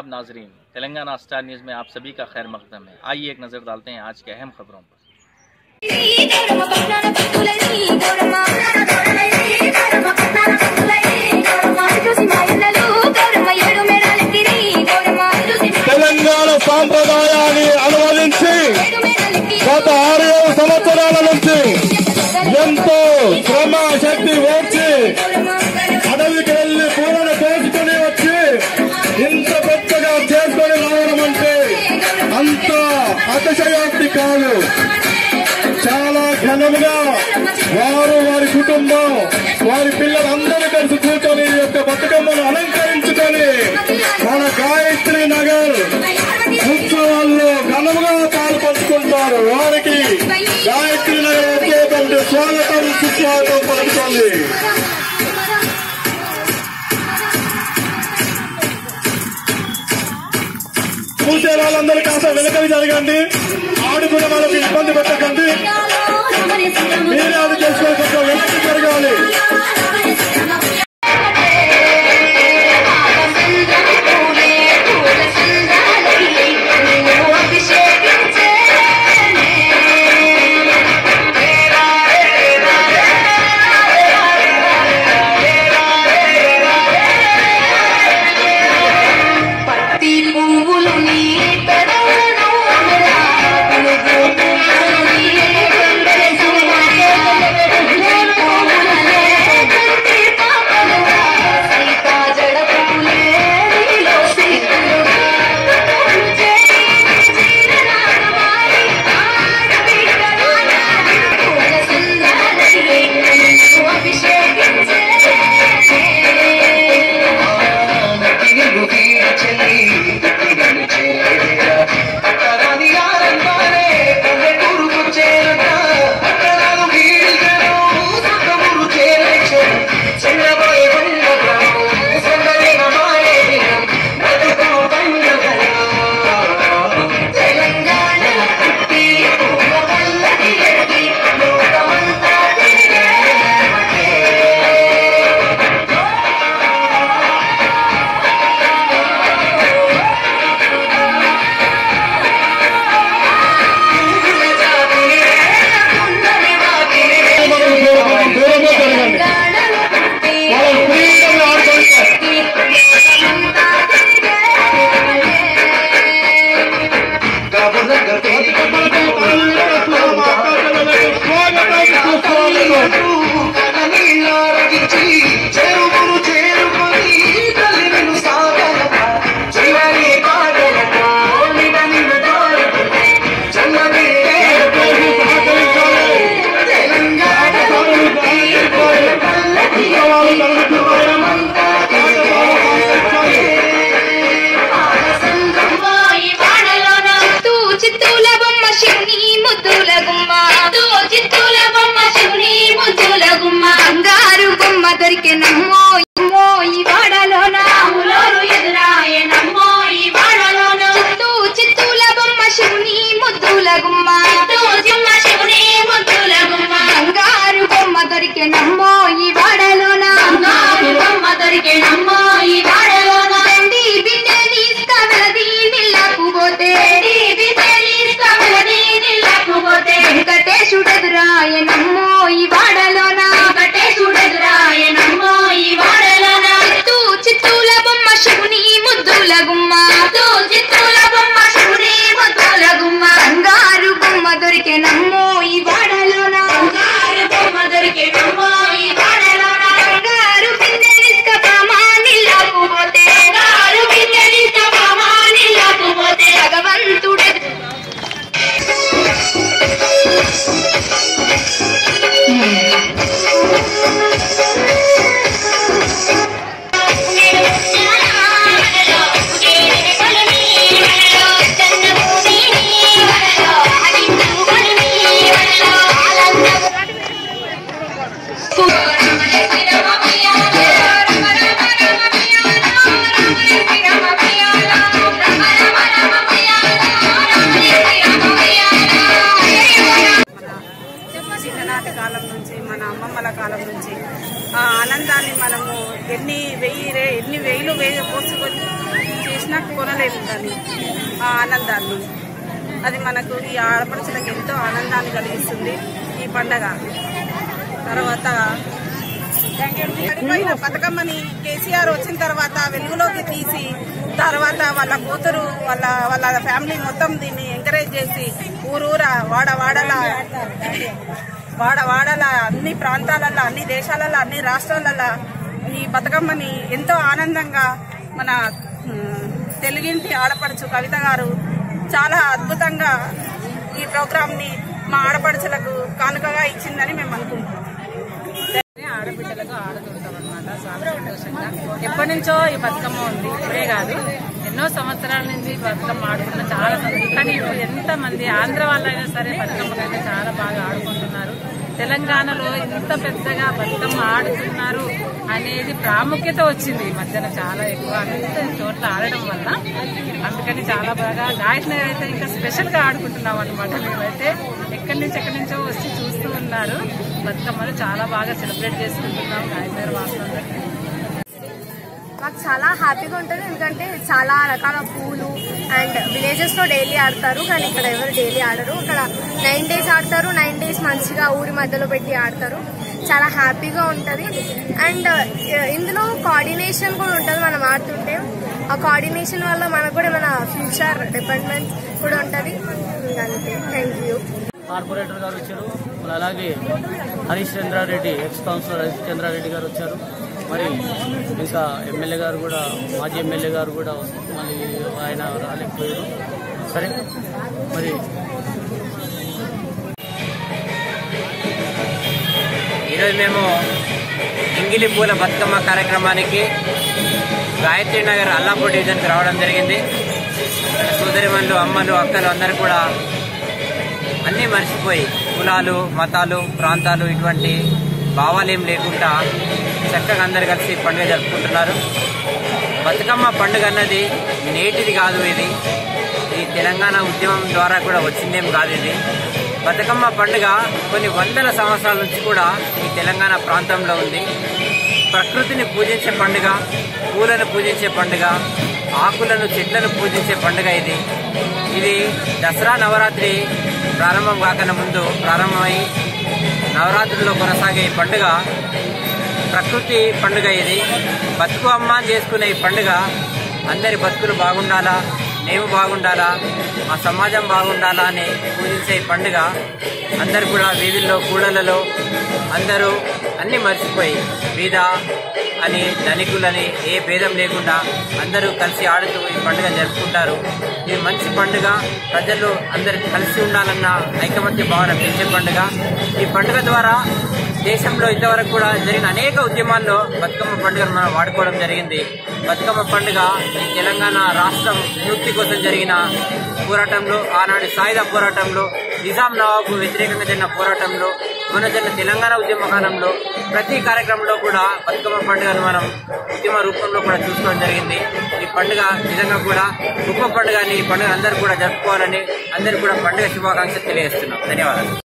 आदाब नाजरीन Telangana star news में आप सभी का खैर मकदम है आइए एक नज़र डालते हैं आज के अहम खबरों पर గౌరమ్మ పట్నాన పట్టులని గౌరమ్మ గౌరమ్మ పట్నాన పట్టులని గౌరమ్మ చూసి మా ఇళ్ళలు గౌరమ్మ ఏడు మేడాలెక్కిరి గౌరమ్మ చూసి మా తెలంగాణ సాంప్రదాయాన్ని అనువదించి ఏడు మేడాలెక్కి గత ఆరు ఏడు సంవత్సరాల నుంచి ఎంతో శ్రమ శక్తి ఓర్చి గౌరమ్మ అడవికి వెళ్లి పూలను కోసుకొని వచ్చి ఇంత పెద్దగా చేసుకొని రావడం అంటే అంత అతిశయోక్తి కాదు చాలా ఘనముగా వారు వారి కుటుంబం వారి పిల్లలందరూ కలిసి కూర్చొని ఈ యొక్క బతుకమ్మను అలంకరించుకొని మన గాయత్రి నగర్ ఉత్సవాల్లో ఘనముగా పాలు పంచుకుంటారు వారికి గాయత్రి నగర్ వచ్చేటువంటి స్వాగతం సుస్వాగతం పలుకుతుంది చూసే వాళ్ళందరూ కాస్త వెనకవి జరగండి ఆడుకునే వాళ్ళకి ఇబ్బంది పెట్టకండి మీరే అది చేసుకొని కొంచెం వెనక్కి జరగాలి పత్తి పువ్వులు నీ పెదవులను పులుగు పువ్వులు నీ గుండెలకు పువ్వులనే గుంటి పాపలుగా సీతా జడ పువ్వులే నీలో సీతులుగా పువ్వులు చేరి చీరనాడవారి ఆడబిడ్డలు పూల సుందరి నిన్ను అభిషేకించే తెలంగాణ పుట్టి పూల పల్లకి ఎక్కి లోకమంతా తిరిగేమంటే మనం దూరం- దూరంగా జరగండి వాళ్ళ ఫ్రీడమ్ ఆడుకుంటారు స్వాగతం సుస్వాగతం ఉత్సవాలు జరుగుతున్నాయి చిత్తూల బొమ్మ శివుని ముద్దుల గుమ్మ చిత్తూల బొమ్మ శివుని ముద్దుల గుమ్మ బంగారు బొమ్మ దొరికే నమ్మో ఇమ్మో ఈ వాడలోన అమ్ములోరు ఎదురాయే నమ్మో ఈ వాడలోన చిత్తూ చిత్తూల బొమ్మ శివుని ముద్దుల గుమ్మ చిమ్మ శివుని ముద్దుల గుమ్మ బంగారు బొమ్మ దొరికే నమ్మో ఈ వాడలోన బంగారు బొమ్మ దొరికే నమ్మో ఈ వాడలోన రండి బిడ్డ తీసుకవలది నిల్లకు పోతే వెంకటేశుడెదురాయ నమ్మో ఈ వాడలోన వెంకటేశుడెదురాయ నమ్మో ఈ వాడలోన చిత్తూ చిత్తూల బొమ్మ శివుని ముద్దుల గుమ్మ చిత్తూల బొమ్మ శివుని ముద్దుల గుమ్మ బంగారు బొమ్మ దొరికే నమ్మో ఈ వాడలోన బంగారు బొమ్మ దొరికే నమ్మో ఈ వాడలోన బంగారు బిందె తీసుకపోమా నిల్లకు పోతే బంగారు బిందె తీసుకపోమా నిల్లకు పోతే భగవంతుడే చిన్ననాటి కాలం నుంచి మన అమ్మమ్మల కాలం నుంచి ఆ ఆనందాన్ని మనము ఎన్ని వెయ్యి రే- ఎన్ని వేలు వేలు పోసుకొని చేసి ఇచ్చినా కొనలేము దాన్ని ఆ ఆనందాన్ని అది మనకు ఈ ఆడపడుచులకు ఎంతో ఆనందాన్ని కలిగిస్తుంది ఈ పండగ తర్వాత చనిపోయిన బతుకమ్మని కేసీఆర్ వచ్చిన తర్వాత వెలుగులోకి తీసి తర్వాత వాళ్ళ కూతురు వాళ్ళ వాళ్ళ ఫ్యామిలీ మొత్తం దీన్ని ఎంకరేజ్ చేసి ఊరూర వాడ వాడల వాడ వాడల అన్ని ప్రాంతాలలో అన్ని దేశాలలో అన్ని రాష్ట్రాలలో ఈ బతుకమ్మని ఎంతో ఆనందంగా మన ఉమ్, తెలుగింటి ఆడపడుచు కవిత గారు చాలా అద్భుతంగా ఈ ప్రోగ్రామ్ ని మా ఆడపడుచులకు కానుకగా ఇచ్చిందని మేము అనుకుంటున్నాం ఆడబిడ్డలకు ఆడుతుంటాం అనమాట చాలా సంతోషంగా ఎప్పటి నుంచో ఈ బతుకమ్మ ఉంది ఇప్పుడే కాదు ఎన్నో సంవత్సరాల నుంచి ఈ బతుకమ్మ ఆడుకుంటున్నాం చాలా సంతోషం కానీ ఇప్పుడు ఎంత మంది ఆంధ్ర వాళ్ళైనా సరే బతుకమ్మకైతే చాలా బాగా ఆడుకుంటున్నారు తెలంగాణలో ఇంత పెద్దగా బతుకమ్మ ఆడుతున్నారు అనేది ప్రాముఖ్యత వచ్చింది ఈ మధ్యన చాలా ఎక్కువ అంత చోట్ల ఆడడం వల్ల అందుకని చాలా బాగా గాయత్రి నగర్ అయితే ఇంకా స్పెషల్ గా ఆడుకుంటున్నాం అనమాట మేమైతే ఎక్కడి నుంచి ఎక్కడి నుంచో వచ్చి చూస్తూ ఉన్నారు బతుకమ్మలు చాలా బాగా సెలబ్రేట్ చేసుకుంటున్నాం గాయత్రి నగర్ వాసులందరికీ మాకు చాలా హ్యాపీగా ఉంటుంది ఎందుకంటే చాలా రకాల పూలు అండ్ విలేజెస్ లో డైలీ ఆడతారు కానీ ఇక్కడ ఎవరు డైలీ ఆడరు ఇక్కడ నైన్ డేస్ ఆడతారు నైన్ డేస్ మంచిగా ఊరి మధ్యలో పెట్టి ఆడతారు చాలా హ్యాపీగా ఉంటుంది అండ్ ఇందులో కోఆర్డినేషన్ కూడా ఉంటుంది మనం ఆడుతుంటే ఆ కోఆర్డినేషన్ వల్ల మనకు కూడా మన ఫ్యూచర్ డిపార్ట్మెంట్ కూడా ఉంటుంది అంతే థ్యాంక్ యూ కార్పొరేటర్ గారు వచ్చారు మరి అలాగే హరీష్ చంద్రారెడ్డి ఎక్స్ కౌన్సిలర్ హరీష్ చంద్రారెడ్డి గారు వచ్చారు మరి ఇంకా ఎమ్మెల్యే గారు కూడా మాజీ ఎమ్మెల్యే గారు కూడా మరి ఆయన రాలేకపోయారు సరే మరి ఈరోజు మేము ఇంగిలి పూల బతుకమ్మ కార్యక్రమానికి గాయత్రి నగర్ అల్లాపూర్ డివిజన్కి రావడం జరిగింది సోదరిమణులు అమ్మలు అక్కలు అందరూ కూడా అన్నీ మర్చిపోయి కులాలు మతాలు ప్రాంతాలు ఇటువంటి భావాలు ఏం లేకుండా చక్కగా అందరు కలిసి పండుగ జరుపుకుంటున్నారు బతుకమ్మ పండుగ అన్నది నేటిది కాదు ఇది ఈ తెలంగాణ ఉద్యమం ద్వారా కూడా వచ్చిందేం కాదు ఇది బతుకమ్మ పండుగ కొన్ని వందల సంవత్సరాల నుంచి కూడా ఈ తెలంగాణ ప్రాంతంలో ఉంది ప్రకృతిని పూజించే పండుగ పూలను పూజించే పండుగ ఆకులను చెట్లను పూజించే పండుగ ఇది ఇది దసరా నవరాత్రి ప్రారంభం కాకన ముందు ప్రారంభమై నవరాత్రుల్లో కొనసాగే ఈ పండుగ ప్రకృతి పండుగ ఇది బతుకు అమ్మ అని చేసుకునే ఈ పండుగ అందరి బతుకులు బాగుండాలా మేము బాగుండాలా మా సమాజం బాగుండాలా అని పూజించే ఈ పండుగ అందరు కూడా వీధుల్లో కూడలలో అందరూ అన్ని మర్చిపోయి బీద అని ధనికులని ఏ భేదం లేకుండా అందరూ కలిసి ఆడుతూ ఈ పండుగ జరుపుకుంటారు ఇది మంచి పండుగ ప్రజలు అందరు కలిసి ఉండాలన్న ఐకమత్య భావన పెంచే పండుగ ఈ పండుగ ద్వారా దేశంలో ఇంతవరకు కూడా జరిగిన అనేక ఉద్యమాల్లో బతుకమ్మ పండుగను మనం వాడుకోవడం జరిగింది బతుకమ్మ పండుగ ఈ తెలంగాణ రాష్ట్రం విముక్తి కోసం జరిగిన పోరాటంలో ఆనాటి సాయుధ పోరాటంలో నిజాం నవాబు వ్యతిరేకంగా జరిగిన పోరాటంలో మన జరిగిన తెలంగాణ ఉద్యమ కాలంలో ప్రతి కార్యక్రమంలో కూడా బతుకమ్మ పండుగను మనం ఉద్యమ రూపంలో కూడా చూసుకోవడం జరిగింది ఈ పండుగ నిజంగా కూడా గొప్ప పండుగ అని ఈ పండుగ అందరూ కూడా జరుపుకోవాలని అందరూ కూడా పండుగ శుభాకాంక్షలు తెలియజేస్తున్నాం ధన్యవాదాలు